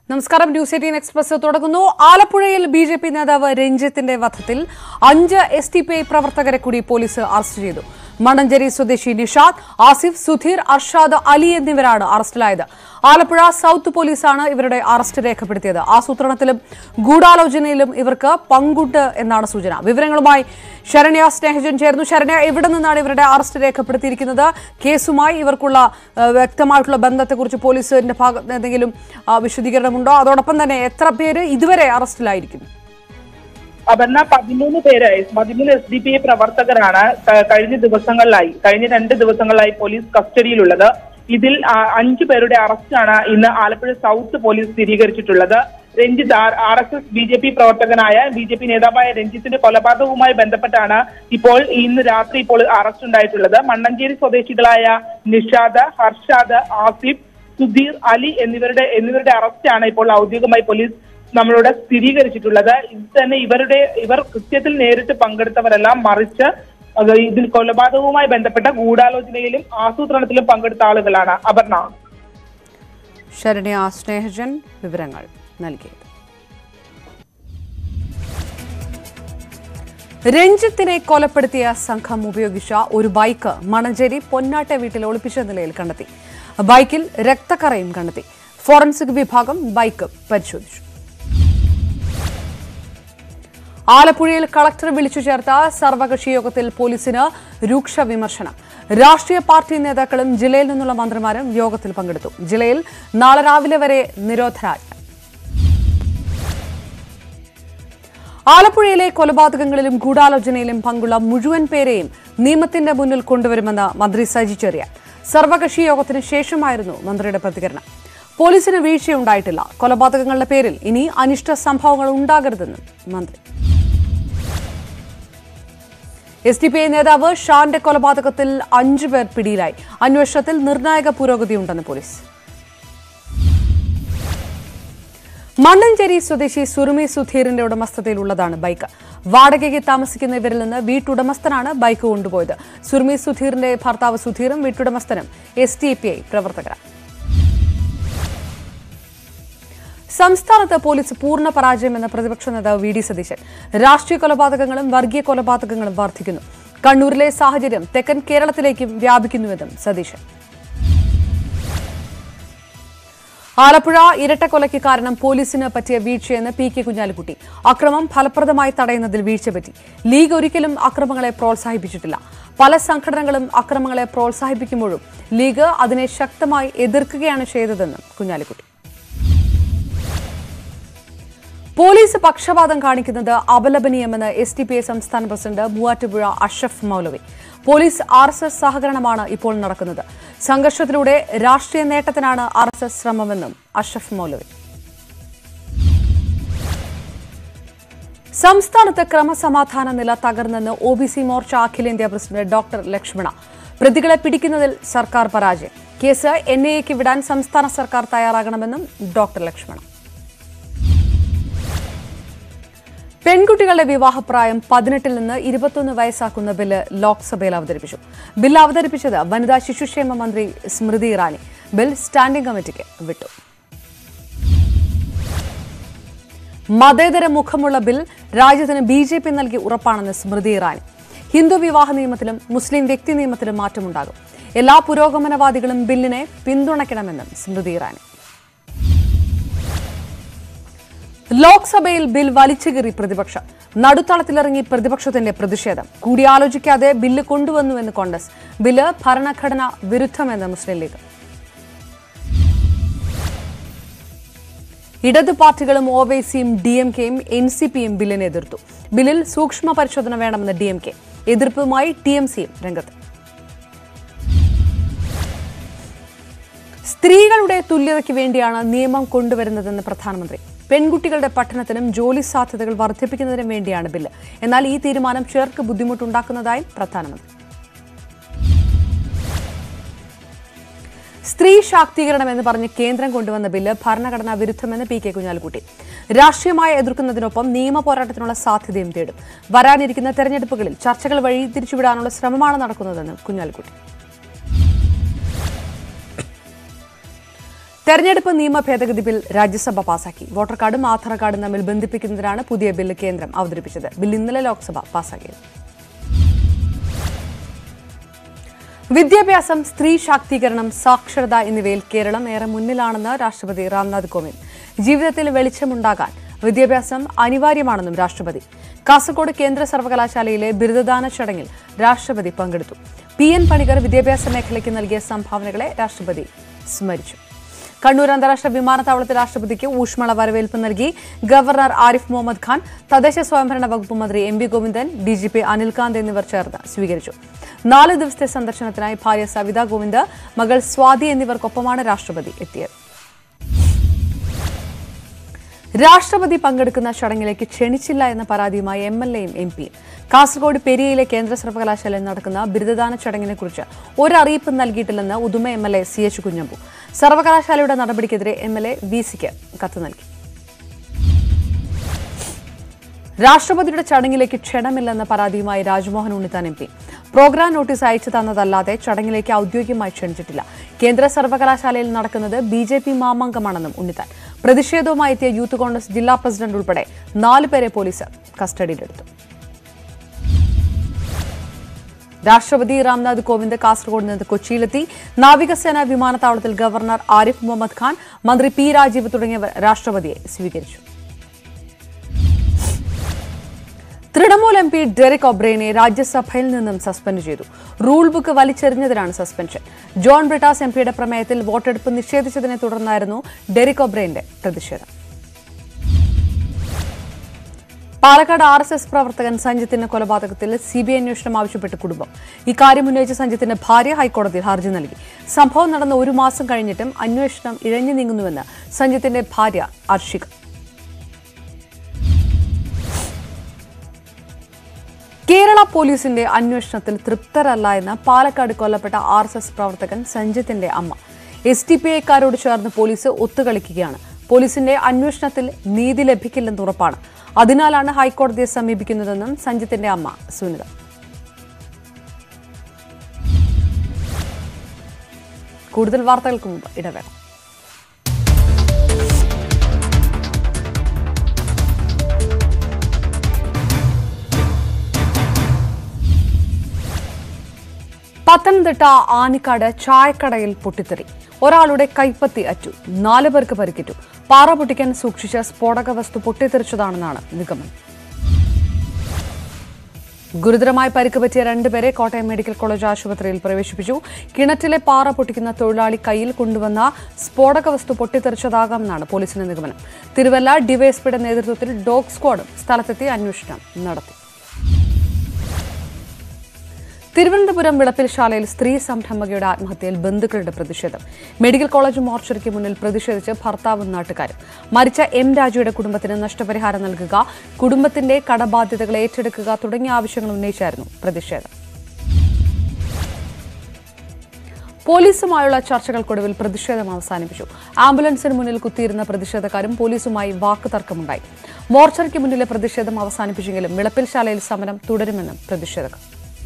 നമസ്കാരം news eighteen express തുടങ്ങുന്നു ആലപ്പുഴയിൽ ബി ജെ പി നേതാവ് രഞ്ജിത്തിന്റെ വധത്തിൽ അഞ്ച് എസ് ടി പി ഐ പ്രവർത്തകരെ കൂടി പോലീസ് അറസ്റ്റ് ചെയ്തു മണഞ്ചേരി സ്വദേശി നിഷാദ് ആസിഫ് സുധീർ അർഷാദ് അലി എന്നിവരാണ് അറസ്റ്റിലായത് ആലപ്പുഴ സൌത്ത് പോലീസാണ് ഇവരുടെ അറസ്റ്റ് രേഖപ്പെടുത്തിയത് ആസൂത്രണത്തിലും ഗൂഢാലോചനയിലും ഇവർക്ക് പങ്കുണ്ട് എന്നാണ് സൂചന വിവരങ്ങളുമായി ശരണ്യ സ്നേഹജൻ ചേർന്നു ശരണ്യ എവിടെ നിന്നാണ് ഇവരുടെ അറസ്റ്റ് രേഖപ്പെടുത്തിയിരിക്കുന്നത് കേസുമായി ഇവർക്കുള്ള ആ, വ്യക്തമായിട്ടുള്ള ബന്ധത്തെക്കുറിച്ച് പോലീസിന്റെ ഭാഗത്ത് എന്തെങ്കിലും ആ, വിശദീകരണമുണ്ടോ അതോടൊപ്പം തന്നെ എത്ര പേര് ഇതുവരെ അറസ്റ്റിലായിരിക്കുന്നു അപർണ പതിമൂന്ന് പേര് പതിമൂന്ന് എസ് ഡി പി ഐ പ്രവർത്തകരാണ് ക- കഴിഞ്ഞ ദിവസങ്ങളിലായി കഴിഞ്ഞ രണ്ട് ദിവസങ്ങളിലായി പോലീസ് കസ്റ്റഡിയിലുള്ളത് ഇതിൽ ആ, അഞ്ചു പേരുടെ അറസ്റ്റാണ് ഇന്ന് ആലപ്പുഴ സൗത്ത് പോലീസ് സ്ഥിരീകരിച്ചിട്ടുള്ളത് Ranjith R S S B J P പ്രവർത്തകനായ ബി ജെ പി നേതാവായ രഞ്ജിത്തിന്റെ കൊലപാതകവുമായി ബന്ധപ്പെട്ടാണ് ഇപ്പോൾ ഇന്ന് രാത്രി ഇപ്പോൾ അറസ്റ്റ് ഉണ്ടായിട്ടുള്ളത് മണ്ണഞ്ചേരി സ്വദേശികളായ നിഷാദ് ഹർഷാദ് ആസിഫ് സുധീർ അലി എന്നിവരുടെ എന്നിവരുടെ അറസ്റ്റാണ് ഇപ്പോൾ ഔദ്യോഗികമായി പോലീസ് നമ്മളോട് സ്ഥിരീകരിച്ചിട്ടുള്ളത് ഇത് തന്നെ ഇവരുടെ ഇവർ കൃത്യത്തിൽ നേരിട്ട് പങ്കെടുത്തവരെല്ലാം മറിച്ച് അത് ഇതിൽ കൊലപാതകവുമായി ബന്ധപ്പെട്ട ഗൂഢാലോചനയിലും ആസൂത്രണത്തിലും പങ്കെടുത്ത ആളുകളാണ് അപർണ ശരണ്യ സ്നേഹജൻ വിവരങ്ങൾ നൽകിയത് രഞ്ജിത്തിനെ കൊലപ്പെടുത്തിയ സംഘം ഉപയോഗിച്ച ഒരു ബൈക്ക് മണഞ്ചേരി പൊന്നാട്ടെ വീട്ടിൽ ഒളിപ്പിച്ച നിലയിൽ കണ്ടെത്തി ബൈക്കിൽ രക്തക്കറയും കണ്ടെത്തി ഫോറൻസിക് വിഭാഗം ബൈക്ക് പരിശോധിച്ചു ആലപ്പുഴയിൽ കളക്ടർ വിളിച്ചു ചേർത്ത സർവകക്ഷി യോഗത്തിൽ പോലീസിന് രൂക്ഷ വിമർശനം രാഷ്ട്രീയ പാർട്ടി നേതാക്കളും ജില്ലയിൽ നിന്നുള്ള മന്ത്രിമാരും യോഗത്തിൽ പങ്കെടുത്തു ജില്ലയിൽ നാളെ രാവിലെ വരെ നിരോധനാജ്ഞ ആലപ്പുഴയിലെ കൊലപാതകങ്ങളിലും ഗൂഢാലോചനയിലും പങ്കുള്ള മുഴുവൻ പേരെയും നിയമത്തിന്റെ മുന്നിൽ കൊണ്ടുവരുമെന്ന് മന്ത്രി സജി ചെറിയാൻ സർവകക്ഷി യോഗത്തിന് ശേഷമായിരുന്നു മന്ത്രിയുടെ പ്രതികരണം പോലീസിന് വീഴ്ചയുണ്ടായിട്ടില്ല കൊലപാതകങ്ങളുടെ പേരിൽ ഇനി അനിഷ്ട സംഭവങ്ങൾ ഉണ്ടാകരുതെന്നും മന്ത്രി എസ് ഡി പി ഐ നേതാവ് ഷാന്റെ കൊലപാതകത്തിൽ അഞ്ചു പേർ പിടിയിലായി അന്വേഷണത്തിൽ നിർണായക പുരോഗതിയുണ്ടെന്ന് പോലീസ് മണ്ണഞ്ചേരി സ്വദേശി സുറുമി സുധീറിന്റെ ഉടമസ്ഥതയിലുള്ളതാണ് ബൈക്ക് വാടകയ്ക്ക് താമസിക്കുന്ന ഇവരിൽ നിന്ന് വീട്ടുടമസ്ഥനാണ് ബൈക്ക് കൊണ്ടുപോയത് സുറുമി സുധീറിന്റെ ഭർത്താവ് സുധീറും വീട്ടുടമസ്ഥനും എസ് ടി പി ഐ പ്രവർത്തകരാണ് സംസ്ഥാനത്ത് പോലീസ് പൂർണ്ണ പരാജയമെന്ന് പ്രതിപക്ഷ നേതാവ് വി ഡി സതീശൻ രാഷ്ട്രീയ കൊലപാതകങ്ങളും വർഗീയ കൊലപാതകങ്ങളും വർദ്ധിക്കുന്നു കണ്ണൂരിലെ സാഹചര്യം തെക്കൻ കേരളത്തിലേക്കും വ്യാപിക്കുന്നുവെന്നും സതീശൻ ആലപ്പുഴ ഇരട്ടക്കൊലയ്ക്ക് കാരണം പോലീസിന് പറ്റിയ വീഴ്ചയെന്ന് പി കെ കുഞ്ഞാലിക്കുട്ടി അക്രമം ഫലപ്രദമായി തടയുന്നതിൽ വീഴ്ച പറ്റി ലീഗ് ഒരിക്കലും അക്രമങ്ങളെ പ്രോത്സാഹിപ്പിച്ചിട്ടില്ല പല സംഘടനകളും അക്രമങ്ങളെ പ്രോത്സാഹിപ്പിക്കുമ്പോഴും ലീഗ് അതിനെ ശക്തമായി എതിർക്കുകയാണ് ചെയ്തതെന്നും കുഞ്ഞാലിക്കുട്ടി പോലീസ് പക്ഷപാതം കാണിക്കുന്നത് അപലപനീയമെന്ന് എസ് ഡി പി ഐ സംസ്ഥാന president Muvattupuzha Ashraf Moulavi police R S S സഹകരണമാണ് ഇപ്പോൾ നടക്കുന്നത് സംഘർഷത്തിലൂടെ രാഷ്ട്രീയ നേട്ടത്തിനാണ് ആർ എസ് എസ് ശ്രമമെന്നും അഷഫ് മൗലവി സംസ്ഥാനത്ത് ക്രമസമാധാന നില തകർന്നെന്ന് ഒ ബി സി മോർച്ച അഖിലേന്ത്യാ പ്രസിഡന്റ് ഡോക്ടർ ലക്ഷ്മണ പ്രതികളെ പിടിക്കുന്നതിൽ സർക്കാർ പരാജയം കേസ് എൻ ഐ എക്ക് വിടാൻ സംസ്ഥാന സർക്കാർ തയ്യാറാകണമെന്നും ഡോക്ടർ ലക്ഷ്മണ പെൺകുട്ടികളുടെ വിവാഹപ്രായം പതിനെട്ടിൽ നിന്ന് ഇരുപത്തൊന്ന് വയസ്സാക്കുന്ന ബില്ല് ലോക്സഭയിൽ അവതരിപ്പിച്ചു ബില്ല് അവതരിപ്പിച്ചത് വനിതാ ശിശുക്ഷേമ മന്ത്രി സ്മൃതി ഇറാനി ബിൽ സ്റ്റാൻഡിംഗ് കമ്മിറ്റിക്ക് വിട്ടു മതേതര മുഖമുള്ള ബിൽ രാജ്യത്തിന് ബി ജെ പി നൽകി ഉറപ്പാണെന്ന് സ്മൃതി ഇറാനി ഹിന്ദു വിവാഹ നിയമത്തിലും മുസ്ലിം വ്യക്തി നിയമത്തിലും മാറ്റമുണ്ടാകും എല്ലാ പുരോഗമനവാദികളും ബില്ലിനെ പിന്തുണയ്ക്കണമെന്നും സ്മൃതി ഇറാനി ലോക്സഭയിൽ ബിൽ വലിച്ചുകീറി പ്രതിപക്ഷം നടുത്തളത്തിലിറങ്ങി പ്രതിപക്ഷത്തിന്റെ പ്രതിഷേധം കൂടിയാലോചിക്കാതെ ബില്ല് കൊണ്ടുവന്നുവെന്ന് കോൺഗ്രസ് ബില്ല് ഭരണഘടന വിരുദ്ധമെന്ന് മുസ്ലിം ലീഗ് ഇടതു പാർട്ടികളും ഒവൈസിയും ഡി എം കെയും എൻ സി പിയും ബില്ലിനെ എതിർത്തു ബില്ലിൽ സൂക്ഷ്മ പരിശോധന വേണമെന്ന് ഡി എം കെ എതിർപ്പുമായി ടി എം സിയും രംഗത്ത് സ്ത്രീകളുടെ തുല്യതയ്ക്ക് വേണ്ടിയാണ് നിയമം കൊണ്ടുവരുന്നതെന്ന് പ്രധാനമന്ത്രി പെൺകുട്ടികളുടെ പഠനത്തിനും ജോലി സാധ്യതകൾ വർദ്ധിപ്പിക്കുന്നതിനും വേണ്ടിയാണ് ബില്ല് എന്നാൽ ഈ തീരുമാനം ചിലർക്ക് ബുദ്ധിമുട്ടുണ്ടാക്കുന്നതായും പ്രധാനമന്ത്രി സ്ത്രീ ശാക്തീകരണം എന്ന് പറഞ്ഞ് കേന്ദ്രം കൊണ്ടുവന്ന ബില്ല് ഭരണഘടനാ വിരുദ്ധമെന്ന് പി കെ കുഞ്ഞാലിക്കുട്ടി രാഷ്ട്രീയമായി എതിർക്കുന്നതിനൊപ്പം നിയമ പോരാട്ടത്തിനുള്ള സാധ്യതയും തേടും വരാനിരിക്കുന്ന തെരഞ്ഞെടുപ്പുകളിൽ ചർച്ചകൾ വഴി തിരിച്ചുവിടാനുള്ള ശ്രമമാണ് നടക്കുന്നതെന്ന് കുഞ്ഞാലിക്കുട്ടി തെരഞ്ഞെടുപ്പ് നിയമ ഭേദഗതി ബിൽ രാജ്യസഭ പാസാക്കി വോട്ടർ കാർഡും ആധാർ കാർഡും തമ്മിൽ ബന്ധിപ്പിക്കുന്നതിനാണ് പുതിയ ബില്ല് കേന്ദ്രം അവതരിപ്പിച്ചത് ബിൽ ഇന്നലെ ലോക്സഭ പാസാക്കിയത് വിദ്യാഭ്യാസം സ്ത്രീ ശാക്തീകരണം സാക്ഷരത എന്നിവയിൽ കേരളം ഏറെ മുന്നിലാണെന്ന് രാഷ്ട്രപതി രാംനാഥ് കോവിന്ദ് ജീവിതത്തിൽ വെളിച്ചമുണ്ടാകാൻ വിദ്യാഭ്യാസം അനിവാര്യമാണെന്നും രാഷ്ട്രപതി കാസർഗോഡ് കേന്ദ്ര സർവകലാശാലയിലെ ബിരുദദാന ചടങ്ങിൽ രാഷ്ട്രപതി പങ്കെടുത്തു പി എൻ പണിക്കർ വിദ്യാഭ്യാസ മേഖലയ്ക്ക് നൽകിയ സംഭാവനകളെ രാഷ്ട്രപതി സ്മരിച്ചു കണ്ണൂർ അന്താരാഷ്ട്ര വിമാനത്താവളത്തിൽ രാഷ്ട്രപതിക്ക് ഊഷ്മള വരവേൽപ്പ് നൽകി ഗവർണർ ആരിഫ് മുഹമ്മദ് ഖാൻ തദ്ദേശ സ്വയംഭരണ വകുപ്പ് മന്ത്രി M V Govindan D G P Anilkant എന്നിവർ ചേർന്ന് സ്വീകരിച്ചു നാല് ദിവസത്തെ സന്ദർശനത്തിനായി ഭാര്യ സവിത ഗോവിന്ദ് മകൾ സ്വാതി എന്നിവർക്കൊപ്പമാണ് രാഷ്ട്രപതി എത്തിയത് രാഷ്ട്രപതി പങ്കെടുക്കുന്ന ചടങ്ങിലേക്ക് ക്ഷണിച്ചില്ല എന്ന പരാതിയുമായി എം എൽ എയും എം പിയും കാസർഗോഡ് പെരിയയിലെ കേന്ദ്ര സർവകലാശാലയിൽ നടക്കുന്ന ബിരുദദാന ചടങ്ങിനെക്കുറിച്ച് ഒരറിയിപ്പ് നൽകിയിട്ടില്ലെന്ന് Uduma M L A C H Kunhambu സർവകലാശാലയുടെ നടപടിക്കെതിരെ എം എൽ എ വി സിക്ക് കത്ത് നൽകി രാഷ്ട്രപതിയുടെ ചടങ്ങിലേക്ക് ക്ഷണമില്ലെന്ന പരാതിയുമായി Rajmohan Unnithan M P programme notice അയച്ചു തന്നതല്ലാതെ ചടങ്ങിലേക്ക് ഔദ്യോഗികമായി ക്ഷണിച്ചിട്ടില്ല കേന്ദ്ര സർവകലാശാലയിൽ നടക്കുന്നത് ബി ജെ പി മാമാങ്കമാണെന്നും ഉണ്ണിത്താൻ പ്രതിഷേധവുമായി എത്തിയ യൂത്ത് കോൺഗ്രസ് ജില്ലാ പ്രസിഡന്റ് ഉൾപ്പെടെ നാല് പേരെ പോലീസ് കസ്റ്റഡിയിലെടുത്തു രാഷ്ട്രപതി രാംനാഥ് കോവിന്ദ് കാസർഗോഡ് നിന്ന് കൊച്ചിയിലെത്തി നാവികസേന വിമാനത്താവളത്തിൽ ഗവർണർ ആരിഫ് മുഹമ്മദ് ഖാൻ മന്ത്രി പി രാജീവ് തുടങ്ങിയവർ രാഷ്ട്രപതിയെ സ്വീകരിച്ചു തൃണമൂൽ എം പി ഡെറിക് ഒബ്രേനെ രാജ്യസഭയിൽ നിന്നും സസ്പെൻഡ് ചെയ്തു റൂൾ ബുക്ക് വലിച്ചെറിഞ്ഞതിനാണ് സസ്പെൻഷൻ ജോൺ ബ്രിട്ടാസ് എം പിയുടെ പ്രമേയത്തിൽ വോട്ടെടുപ്പ് നിഷേധിച്ചതിനെ തുടർന്നായിരുന്നു ഡെറിക് ഒബ്രേന്റെ പ്രതിഷേധം പാലക്കാട് ആർ എസ് എസ് പ്രവർത്തകൻ സഞ്ജിത്തിന്റെ കൊലപാതകത്തിൽ സി ബി ഐ അന്വേഷണം ആവശ്യപ്പെട്ട് കുടുംബം ഇക്കാര്യം ഉന്നയിച്ച സഞ്ജിത്തിന്റെ ഭാര്യ ഹൈക്കോടതിയിൽ ഹർജി നൽകി സംഭവം നടന്ന ഒരു മാസം കഴിഞ്ഞിട്ടും അന്വേഷണം ഇഴഞ്ഞു നീങ്ങുന്നുവെന്ന് സഞ്ജിത്തിന്റെ ഭാര്യ അർഷിക കേരള പോലീസിന്റെ അന്വേഷണത്തിൽ തൃപ്തരല്ല എന്ന് പാലക്കാട് കൊല്ലപ്പെട്ട ആർ എസ് എസ് പ്രവർത്തകൻ സഞ്ജിത്തിന്റെ അമ്മ എസ് ടി പി ഐക്കാരോട് ചേർന്ന് പോലീസ് ഒത്തുകളിക്കുകയാണ് പോലീസിന്റെ അന്വേഷണത്തിൽ നീതി ലഭിക്കില്ലെന്ന് ഉറപ്പാണ് അതിനാലാണ് ഹൈക്കോടതിയെ സമീപിക്കുന്നതെന്നും സഞ്ജിത്തിന്റെ അമ്മ സുനിത കൂടുതൽ വാർത്തകൾക്ക് മുമ്പ് ഇടവേള പത്തനംതിട്ട ആനിക്കാട് ചായക്കടയിൽ പൊട്ടിത്തെറി ഒരാളുടെ കൈപ്പത്തി അറ്റു നാല് പേർക്ക് പരിക്കേറ്റു പാറ പൊട്ടിക്കാൻ സൂക്ഷിച്ച സ്ഫോടക വസ്തു പൊട്ടിത്തെറിച്ചതാണെന്നാണ് നിഗമനം ഗുരുതരമായി പരിക്ക് പറ്റിയ രണ്ടുപേരെ കോട്ടയം മെഡിക്കൽ കോളേജ് ആശുപത്രിയിൽ പ്രവേശിപ്പിച്ചു കിണറ്റിലെ പാറ പൊട്ടിക്കുന്ന തൊഴിലാളി കയ്യിൽ കൊണ്ടുവന്ന സ്ഫോടക വസ്തു പൊട്ടിത്തെറിച്ചതാകാമെന്നാണ് പോലീസിന്റെ നിഗമനം തിരുവല്ല ഡിവൈഎസ്പിയുടെ നേതൃത്വത്തിൽ ഡോഗ് സ്ക്വാഡും സ്ഥലത്തെത്തി അന്വേഷണം നടത്തി തിരുവനന്തപുരം വിളപ്പിൽശാലയിൽ സ്ത്രീ സംരംഭകയുടെ ആത്മഹത്യയിൽ ബന്ധുക്കളുടെ പ്രതിഷേധം മെഡിക്കൽ കോളേജ് മോർച്ചറിക്ക് മുന്നിൽ പ്രതിഷേധിച്ച് ഭർത്താവും നാട്ടുകാരും മരിച്ച എം രാജുയുടെ കുടുംബത്തിന് നഷ്ടപരിഹാരം നൽകുക കുടുംബത്തിന്റെ കടബാധ്യതകൾ ഏറ്റെടുക്കുക തുടങ്ങിയ ആവശ്യങ്ങൾ ഉന്നയിച്ചായിരുന്നു പ്രതിഷേധം പോലീസുമായുള്ള ചർച്ചകൾക്കൊടുവിൽ പ്രതിഷേധം അവസാനിപ്പിച്ചു ആംബുലൻസിന് മുന്നിൽ കുത്തിയിരുന്ന പ്രതിഷേധക്കാരും പോലീസുമായി വാക്കുതർക്കമുണ്ടായി മോർച്ചറിക്ക് മുന്നിലെ പ്രതിഷേധം അവസാനിപ്പിച്ചെങ്കിലും വിളപ്പിൽശാലയിൽ സമരം തുടരുമെന്നും പ്രതിഷേധക്കാർ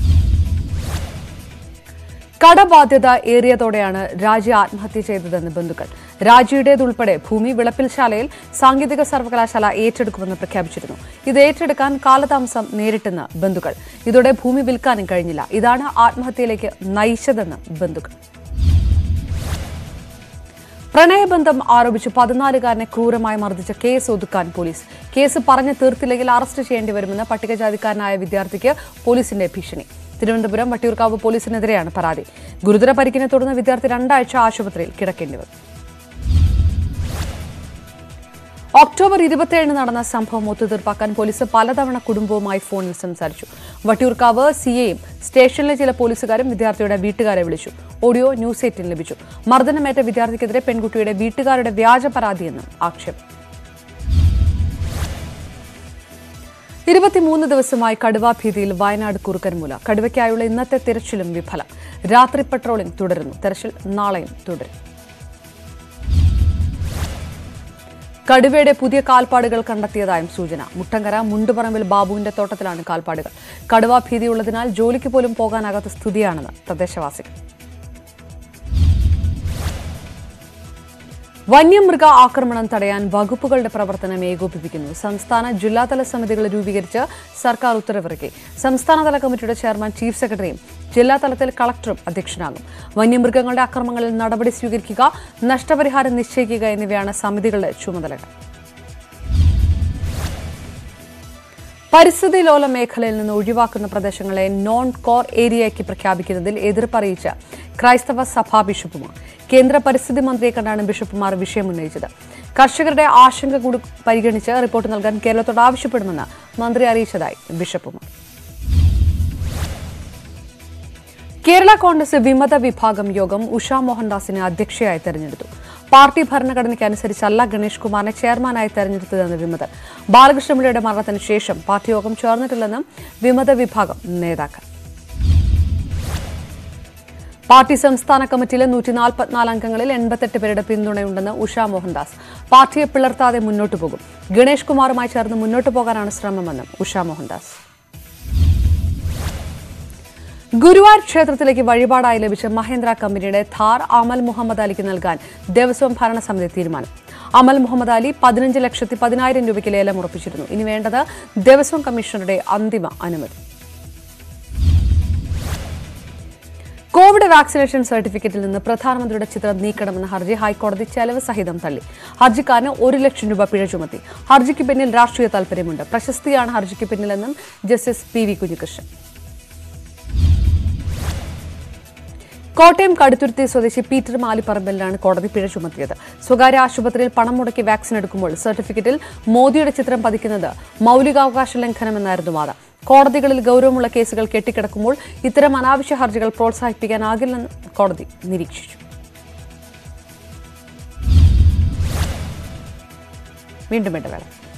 കടബാധ്യത ഏറിയതോടെയാണ് രാജി ആത്മഹത്യ ചെയ്തതെന്ന് ബന്ധുക്കൾ രാജിയുടേതുൾപ്പെടെ ഭൂമി വിളപ്പിൽശാലയിൽ സാങ്കേതിക സർവകലാശാല ഏറ്റെടുക്കുമെന്ന് പ്രഖ്യാപിച്ചിരുന്നു ഇത് ഏറ്റെടുക്കാൻ കാലതാമസം നേരിട്ടെന്ന് ബന്ധുക്കൾ ഇതോടെ ഭൂമി വിൽക്കാനും കഴിഞ്ഞില്ല ഇതാണ് ആത്മഹത്യയിലേക്ക് നയിച്ചതെന്ന് ബന്ധുക്കൾ പ്രണയബന്ധം ആരോപിച്ച് പതിനാലുകാരനെ ക്രൂരമായി മർദ്ദിച്ച കേസ് ഒതുക്കാൻ പോലീസ് കേസ് പറഞ്ഞു തീർത്തില്ലെങ്കിൽ അറസ്റ്റ് ചെയ്യേണ്ടി വരുമെന്ന് പട്ടികജാതിക്കാരനായ വിദ്യാർത്ഥിക്ക് പോലീസിന്റെ ഭീഷണി തിരുവനന്തപുരം വട്ടിയൂർക്കാവ് പോലീസിനെതിരെയാണ് പരാതി ഗുരുതര പരിക്കിനെ തുടർന്ന് വിദ്യാർത്ഥി രണ്ടാഴ്ച ആശുപത്രിയിൽ കിടക്കേണ്ടി വന്നു ഒക്ടോബർ ഇരുപത്തിയേഴിന് നടന്ന സംഭവം ഒത്തുതീർപ്പാക്കാൻ പോലീസ് പലതവണ കുടുംബവുമായി ഫോണിൽ സംസാരിച്ചു വട്ടിയൂർക്കാവ് സിയെയും സ്റ്റേഷനിലെ ചില പോലീസുകാരും വിദ്യാർത്ഥിയുടെ വീട്ടുകാരെ വിളിച്ചു ഓഡിയോ ന്യൂസ് എയ്റ്റിന് ലഭിച്ചു മർദ്ദനമേറ്റ വിദ്യാർത്ഥിക്കെതിരെ പെൺകുട്ടിയുടെ വീട്ടുകാരുടെ വ്യാജ പരാതിയെന്നും ആക്ഷേപം ഇരുപത്തിമൂന്ന് ദിവസമായി കടുവാ ഭീതിയിൽ വയനാട് കുറുക്കൻമൂല കടുവയ്ക്കായുള്ള ഇന്നത്തെ തിരച്ചിലും വിഫലം രാത്രി പട്രോളിംഗ് തുടരുന്നു തെരച്ചിൽ നാളെയും തുടരും കടുവയുടെ പുതിയ കാൽപ്പാടുകൾ കണ്ടെത്തിയതായും സൂചന മുട്ടങ്കര മുണ്ടുപറമ്പിൽ ബാബുവിന്റെ തോട്ടത്തിലാണ് കാൽപ്പാടുകൾ കടുവ ഭീതിയുള്ളതിനാൽ ജോലിക്ക് പോലും പോകാനാകാത്ത സ്ഥിതിയാണെന്ന് പ്രദേശവാസികൾ വന്യമൃഗ ആക്രമണം തടയാൻ വകുപ്പുകളുടെ പ്രവർത്തനം ഏകോപിപ്പിക്കുന്നു സംസ്ഥാന ജില്ലാതല സമിതികൾ രൂപീകരിച്ച് സർക്കാർ ഉത്തരവിറക്കി സംസ്ഥാനതല കമ്മിറ്റിയുടെ ചെയർമാൻ ചീഫ് സെക്രട്ടറിയും ജില്ലാതലത്തിൽ കളക്ടറും അധ്യക്ഷനാകും വന്യമൃഗങ്ങളുടെ അക്രമങ്ങളിൽ നടപടി സ്വീകരിക്കുക നഷ്ടപരിഹാരം നിശ്ചയിക്കുക എന്നിവയാണ് സമിതികളുടെ ചുമതലകൾ പരിസ്ഥിതി ലോല മേഖലയിൽ നിന്ന് ഒഴിവാക്കുന്ന പ്രദേശങ്ങളെ നോൺ കോർ ഏരിയയ്ക്ക് പ്രഖ്യാപിക്കുന്നതിൽ എതിർപ്പറിയിച്ച ക്രൈസ്തവ സഭാ ബിഷപ്പുമാർ കേന്ദ്ര പരിസ്ഥിതി മന്ത്രിയെ കണ്ടാണ് ബിഷപ്പുമാർ വിഷയം ഉന്നയിച്ചത് കർഷകരുടെ ആശങ്ക കൂടി പരിഗണിച്ച് റിപ്പോർട്ട് നൽകാൻ കേരളത്തോട് ആവശ്യപ്പെടുമെന്ന് മന്ത്രി അറിയിച്ചതായി ബിഷപ്പുമാർ കേരള കോൺഗ്രസ് വിമത വിഭാഗം യോഗം ഉഷ മോഹൻദാസിനെ അധ്യക്ഷയായി തെരഞ്ഞെടുത്തു പാർട്ടി ഭരണഘടനയ്ക്ക് അനുസരിച്ചല്ല ഗണേഷ് കുമാറിനെ ചെയർമാനായി തെരഞ്ഞെടുത്തതെന്ന് വിമതർ ബാലകൃഷ്ണപിള്ളയുടെ മരണത്തിന് ശേഷം പാർട്ടി യോഗം ചേർന്നിട്ടില്ലെന്നും വിമത വിഭാഗം നേതാക്കൾ പാർട്ടി സംസ്ഥാന കമ്മിറ്റിയിലെ നൂറ്റി നാൽപ്പത്തിനാല് അംഗങ്ങളിൽ എൺപത്തെട്ട് പേരുടെ പിന്തുണയുണ്ടെന്ന് ഉഷ മോഹൻദാസ് പാർട്ടിയെ പിളർത്താതെ മുന്നോട്ടു പോകും ഗണേഷ് കുമാറുമായി ചേർന്ന് മുന്നോട്ടു പോകാനാണ് ശ്രമമെന്നും ഉഷ മോഹൻദാസ് ഗുരുവായൂർ ക്ഷേത്രത്തിലേക്ക് വഴിപാടായി ലഭിച്ച മഹേന്ദ്ര കമ്പനിയുടെ ഥാർ അമൽ മുഹമ്മദ് അലിക്ക് നൽകാൻ ദേവസ്വം ഭരണസമിതി തീരുമാനം അമൽ മുഹമ്മദ് അലി പതിനഞ്ച് ലക്ഷത്തി പതിനായിരം രൂപയ്ക്ക് ലേലം ഉറപ്പിച്ചിരുന്നു ഇനി വേണ്ടത് ദേവസ്വം കമ്മീഷണറുടെ അന്തിമ അനുമതി കോവിഡ് വാക്സിനേഷൻ സർട്ടിഫിക്കറ്റിൽ നിന്ന് പ്രധാനമന്ത്രിയുടെ ചിത്രം നീക്കണമെന്ന ഹർജി ഹൈക്കോടതി ചെലവ് സഹിതം തള്ളി ഹർജിക്കാരന് ഒരു ലക്ഷം രൂപ പിഴ ചുമത്തി ഹർജിക്ക് പിന്നിൽ രാഷ്ട്രീയ താൽപര്യമുണ്ട് പ്രശസ്തിയാണ് ഹർജിക്ക് പിന്നിലെന്നും justice P V Kunhikrishnan Kottayam Kaduthuruthy സ്വദേശി പീറ്റർ മാലിപ്പറമ്പലിനാണ് കോടതി പിഴ ചുമത്തിയത് സ്വകാര്യ ആശുപത്രിയിൽ പണം മുടക്കി വാക്സിൻ എടുക്കുമ്പോൾ സർട്ടിഫിക്കറ്റിൽ മോദിയുടെ ചിത്രം പതിക്കുന്നത് മൌലികാവകാശ ലംഘനമെന്നായിരുന്നു വാദം കോടതികളിൽ ഗൌരവമുള്ള കേസുകൾ കെട്ടിക്കിടക്കുമ്പോൾ ഇത്തരം അനാവശ്യ ഹർജികൾ പ്രോത്സാഹിപ്പിക്കാനാകില്ലെന്ന് കോടതി നിരീക്ഷിച്ചു വീണ്ടും ഇടവേള